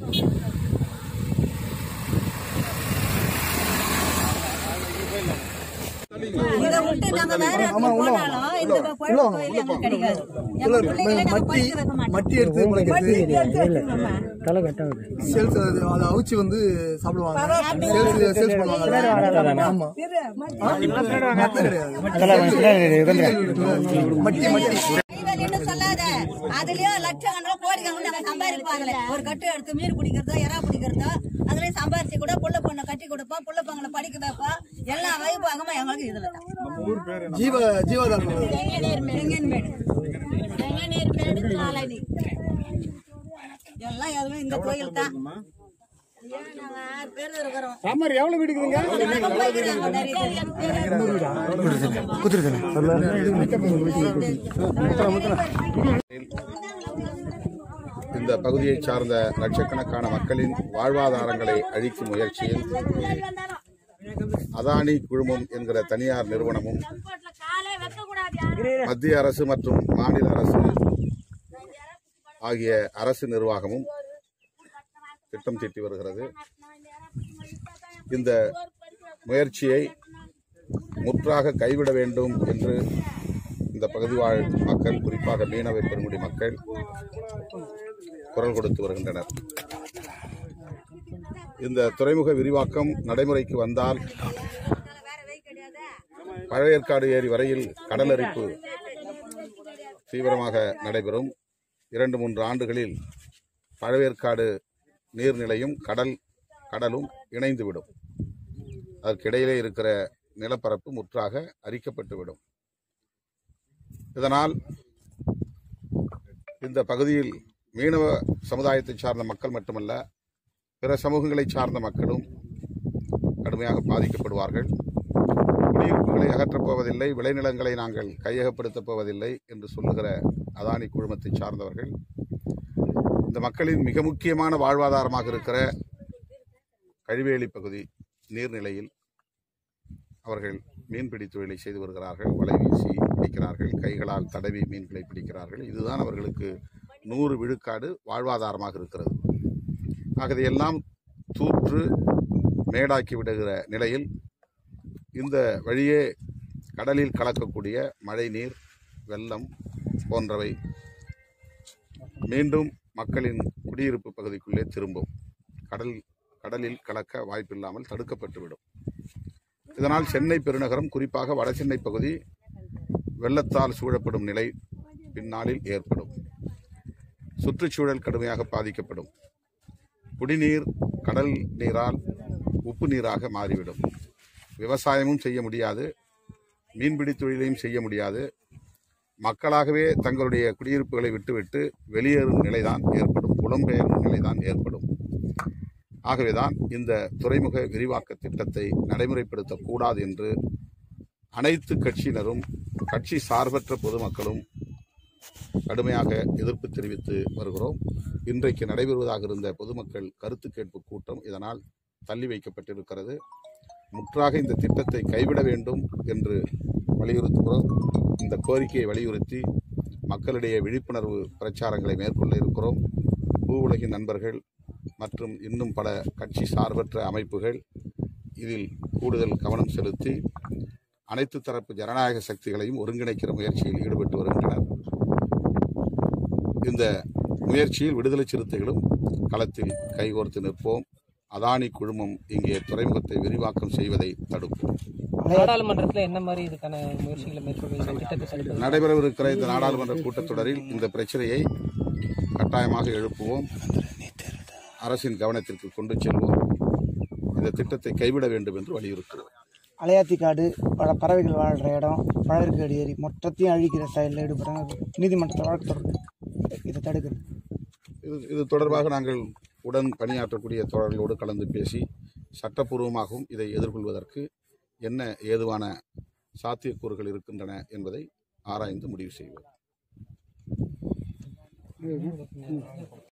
இதை விட்டு நாங்க வேற இடத்துல போனாலும் இந்த குழந்தை கோயில் எங்களுக்கு கிடைக்காது எங்க பிள்ளைங்களை நாங்க படிக்க வைக்க மாட்டோம் மட்டி எடுத்து முளைக்கிறது தலை கட்டாகுது சேல்ஸ் அது அதை அவிச்சு வந்து சாப்பிடுவாங்க சேல்ஸ் சேல்ஸ் பண்ணுவாங்க ஆமா மத்த கிடையாது மட்டி மட்டி கைவேலின்னு சொல்லாத அதுலயும் லட்சக்கணக்கில் கோடிக்கணக்கில் நாங்க சம்பாதிப்பாங்களே ஒரு கட்டு எடுத்து மீன் பிடிக்கிறதோ எறா பிடிக்கிறதோ அதுலயும் சம்பாரிச்சு கூட புள்ள பொண்ணை கட்டி கொடுப்போம் புள்ள பொங்கலை படிக்க வைப்போம் எல்லா வைப்பாங்கம்மா எங்களுக்கு இதுல தான் ஜீவ ஜீவாதாரம் செங்கன்மேடு செங்கநீர்மேடு காலனி எல்லாம் எதுவும் இந்த கோயில் தான் ஏன் நாங்க ஆறு பேர் இருக்கிறோம் சாம்பார் எவ்வளவு வீடுக்குதுங்க நாங்க போய்க்கிறாங்க நிறைய பேர். இந்த பகுதியைச் சார்ந்த லட்சக்கணக்கான மக்களின் வாழ்வாதாரங்களை அழிக்கும் முயற்சியில் அதானி குழுமம் என்கிற தனியார் நிறுவனமும் மத்திய அரசு மற்றும் மாநில அரசு ஆகிய அரசு நிர்வாகமும் திட்டம் தீட்டி வருகிறது இந்த முயற்சியை முற்றாக கைவிட வேண்டும் என்று இந்த பகுதி வாழ் மக்கள் குறிப்பாக மீனவ பெருங்குடி மக்கள் குரல் கொடுத்து வருகின்றனர் இந்த துறைமுக விரிவாக்கம் நடைமுறைக்கு வந்தால் பழையற்காடு ஏரி வரையில் கடலரிப்பு தீவிரமாக நடைபெறும் இரண்டு மூன்று ஆண்டுகளில் பழவேற்காடு நீர்நிலையும் கடல் கடலும் இணைந்துவிடும் அதற்கிடையிலே இருக்கிற நிலப்பரப்பு முற்றாக அரிக்கப்பட்டுவிடும் இதனால் இந்த பகுதியில் மீனவ சமுதாயத்தை சார்ந்த மக்கள் மட்டுமல்ல பிற சமூகங்களை சார்ந்த மக்களும் கடுமையாக பாதிக்கப்படுவார்கள் குடியிருப்புகளை அகற்றப் போவதில்லை விளைநிலங்களை நாங்கள் கையகப்படுத்தப் போவதில்லை என்று சொல்லுகிற அதானி குழுமத்தை சார்ந்தவர்கள் இந்த மக்களின் மிக முக்கியமான வாழ்வாதாரமாக இருக்கிற கழிவேலி பகுதி நீர்நிலையில் அவர்கள் மீன்பிடி தொழிலை செய்து வருகிறார்கள் வலை வீசி பிடிக்கிறார்கள் கைகளால் தடவி மீன்களை பிடிக்கிறார்கள் இதுதான் அவர்களுக்கு நூறு விழுக்காடு வாழ்வாதாரமாக இருக்கிறது ஆக இதையெல்லாம் தூற்று மேடாக்கி விடுகிற நிலையில் இந்த வழியே கடலில் கலக்கக்கூடிய மழை நீர் வெள்ளம் போன்றவை மீண்டும் மக்களின் குடியிருப்பு பகுதிக்குள்ளே திரும்பும் கடல் கடலில் கலக்க வாய்ப்பில்லாமல் தடுக்கப்பட்டுவிடும் இதனால் சென்னை பெருநகரம் குறிப்பாக வடசென்னை பகுதி வெள்ளத்தால் சூழப்படும் நிலை பின்னாளில் ஏற்படும் சுற்றுச்சூழல் கடுமையாக பாதிக்கப்படும் குடிநீர் கடல் நீரால் உப்பு நீராக மாறிவிடும் விவசாயமும் செய்ய முடியாது மீன்பிடி தொழிலையும் செய்ய முடியாது மக்களாகவே தங்களுடைய குடியிருப்புகளை விட்டுவிட்டு வெளியேறும் நிலைதான் ஏற்படும் புலம்பெயரும் நிலைதான் ஏற்படும் ஆகவேதான் இந்த துறைமுக விரிவாக்க திட்டத்தை நடைமுறைப்படுத்தக்கூடாது என்று அனைத்து கட்சியினரும் கட்சி சார்பற்ற பொதுமக்களும் கடுமையாக எதிர்ப்பு தெரிவித்து வருகிறோம் இன்றைக்கு நடைபெறுவதாக இருந்த பொதுமக்கள் கருத்து கேட்பு கூட்டம் இதனால் தள்ளி வைக்கப்பட்டிருக்கிறது முற்றாக இந்த திட்டத்தை கைவிட வேண்டும் என்று வலியுறுத்துகிறோம் இந்த கோரிக்கையை வலியுறுத்தி மக்களிடையே விழிப்புணர்வு பிரச்சாரங்களை மேற்கொள்ள இருக்கிறோம் பூ உலகின் நண்பர்கள் மற்றும் இன்னும் பல கட்சி சார்பற்ற அமைப்புகள் இதில் கூடுதல் கவனம் செலுத்தி அனைத்து தரப்பு ஜனநாயக சக்திகளையும் ஒருங்கிணைக்கிற முயற்சியில் ஈடுபட்டு வருகின்றனர் இந்த முயற்சியில் விடுதலை சிறுத்தைகளும் களத்தில் கைகோர்த்து நிற்போம் அதானி குழுமம் இங்கே துறைமுகத்தை விரிவாக்கம் செய்வதை தடுப்போம் நாடாளுமன்றத்துல என்ன மாதிரி இதுக்கான முயற்சிகளை மேற்கொள்வீங்க இந்த திட்டத்தை செயல்படுத்த நடைபெறவிருக்கிற இந்த நாடாளுமன்ற கூட்டத்தொடரில் இந்த பிரச்சனையை கட்டாயமாக எழுப்புவோம் அரசின் கவனத்திற்கு கொண்டு செல்வோம் இந்த திட்டத்தை கைவிட வேண்டும் என்று வலியுறுத்துவோம் அலையாத்தி காடு பல பறவைகள் வாழ்கிற இடம் பழவேற்காடு ஏரி மொத்தத்தையும் அழிக்கிற செயலில் ஈடுபடுறாங்க நீதிமன்றத்தில் வழக்கு தொடர்பு இதை தடுக்கிறது இது இது தொடர்பாக நாங்கள் உடன் பணியாற்றக்கூடிய தோழர்களோடு கலந்து பேசி சட்டப்பூர்வமாகவும் இதை எதிர்கொள்வதற்கு என்ன ஏதுவான சாத்தியக்கூறுகள் இருக்கின்றன என்பதை ஆராய்ந்து முடிவு செய்வோம்